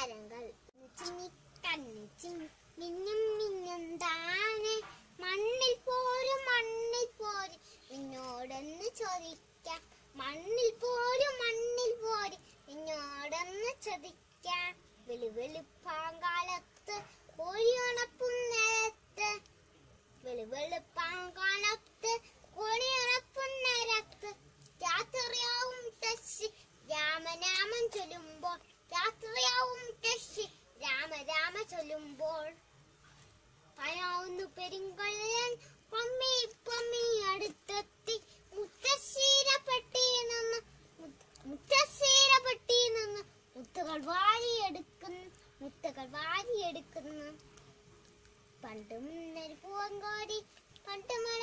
താരങ്ങൾ ചിമ്മി കണ്ണി ചിമ്മി മിന്നും മിന്നും താനെ മണ്ണിൽ പോരും മണ്ണിൽ പോരും നിന്നോടൊന്ന് ചോദിക്കാം മണ്ണിൽ പോരും മണ്ണിൽ പോരും നിന്നോടൊന്ന് ചോദിക്കാം വെളു വെളുപ്പാങ്കാലത്ത് കോഴിയുണപ്പും നേരത്ത് വെളു വെളുപ്പാങ്കാലത്ത് കോഴിയുണപ്പും നേരത്ത് രാത്രിയാവും തശി രാമനാമം ചൊല്ലുമ്പോൾ രാത്രിയാവും തശി രാമരാമ ചൊല്ലുമ്പോൾ പയാവുന്നു പെരുങ്കൊള്ളൻ പമ്മി പമ്മി അടുത്തെത്തി മുത്തശ്ശീര പെട്ടി നിന്ന് മുത്തശ്ശീര പെട്ടി നിന്ന് മുത്തുകൾ വാരിയെടുക്കുന്നു മുത്തുകൾ വാരിയെടുക്കുന്നു പണ്ടും ഒരു പൂവങ്കോടി പണ്ടും